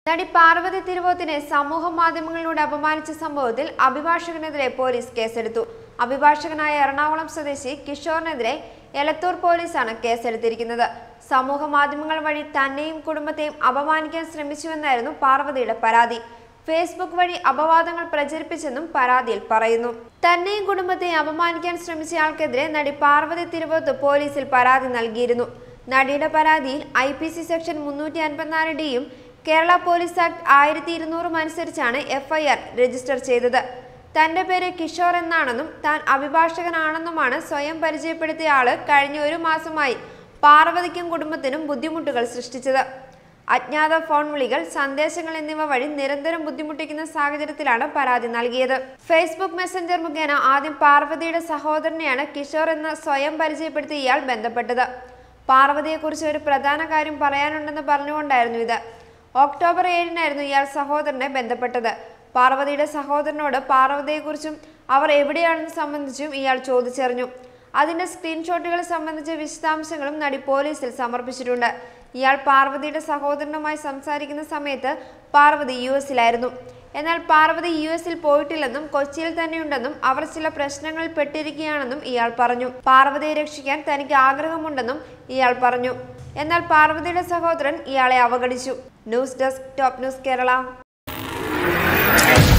നടി പാർവതി തിരുവോത്തിനെ സമൂഹ മാധ്യമങ്ങളിലൂടെ അപമാനിച്ച സംഭവത്തിൽ അഭിഭാഷകനെതിരെ പോലീസ് കേസെടുത്തു അഭിഭാഷകനായ എറണാകുളം സ്വദേശി കിഷോറിനെതിരെ എലത്തൂർ പോലീസാണ് കേസെടുത്തിരിക്കുന്നത് സമൂഹ മാധ്യമങ്ങൾ വഴി തന്നെയും കുടുംബത്തെയും അപമാനിക്കാൻ ശ്രമിച്ചുവെന്നായിരുന്നു പാർവതിയുടെ പരാതി ഫേസ്ബുക്ക് വഴി അപവാദങ്ങൾ പ്രചരിപ്പിച്ചെന്നും പരാതിയിൽ പറയുന്നു തന്നെയും കുടുംബത്തെയും അപമാനിക്കാൻ ശ്രമിച്ചയാൾക്കെതിരെ നടി പാർവതി തിരുവോത്ത് പോലീസിൽ പരാതി നൽകിയിരുന്നു നടിയുടെ പരാതിയിൽ ഐ പി സി സെക്ഷൻ മുന്നൂറ്റി അൻപത്തിനാല് ഡിയും കേരള പോലീസ് ആക്ട് ആയിരത്തി ഇരുന്നൂറും അനുസരിച്ചാണ് എഫ്ഐആർ രജിസ്റ്റർ ചെയ്തത് തന്റെ പേര് കിഷോർ എന്നാണെന്നും താൻ അഭിഭാഷകനാണെന്നുമാണ് സ്വയം പരിചയപ്പെടുത്തിയ ആള് കഴിഞ്ഞ ഒരു മാസമായി പാർവതിക്കും കുടുംബത്തിനും ബുദ്ധിമുട്ടുകൾ സൃഷ്ടിച്ചത് അജ്ഞാത ഫോൺ വിളികൾ സന്ദേശങ്ങൾ എന്നിവ വഴി നിരന്തരം ബുദ്ധിമുട്ടിക്കുന്ന സാഹചര്യത്തിലാണ് പരാതി നൽകിയത് ഫേസ്ബുക്ക് മെസ്സഞ്ചർ മുഖേന ആദ്യം പാർവതിയുടെ സഹോദരനെയാണ് കിഷോർ എന്ന സ്വയം പരിചയപ്പെടുത്തിയ ഇയാൾ ബന്ധപ്പെട്ടത് പാർവതിയെക്കുറിച്ച് ഒരു പ്രധാന കാര്യം പറയാനുണ്ടെന്ന് പറഞ്ഞുകൊണ്ടായിരുന്നു ഇത് ഒക്ടോബർ ഏഴിനായിരുന്നു ഇയാൾ സഹോദരനെ ബന്ധപ്പെട്ടത് പാർവതിയുടെ സഹോദരനോട് പാർവതിയെക്കുറിച്ചും അവർ എവിടെയാണെന്ന് സംബന്ധിച്ചും ഇയാൾ ചോദിച്ചറിഞ്ഞു അതിന്റെ സ്ക്രീൻഷോട്ടുകൾ സംബന്ധിച്ച വിശദാംശങ്ങളും നടി പോലീസിൽ സമർപ്പിച്ചിട്ടുണ്ട് ഇയാൾ പാർവതിയുടെ സഹോദരനുമായി സംസാരിക്കുന്ന സമയത്ത് പാർവതി യു എസിലായിരുന്നു എന്നാൽ പാർവതി യു എസിൽ പോയിട്ടില്ലെന്നും കൊച്ചിയിൽ തന്നെയുണ്ടെന്നും അവർ ചില പ്രശ്നങ്ങളിൽ പെട്ടിരിക്കുകയാണെന്നും ഇയാൾ പറഞ്ഞു പാർവതിയെ രക്ഷിക്കാൻ തനിക്ക് ആഗ്രഹമുണ്ടെന്നും ഇയാൾ പറഞ്ഞു എന്നാൽ പാർവതിയുടെ സഹോദരൻ ഇയാളെ അവഗണിച്ചു news desk top news Kerala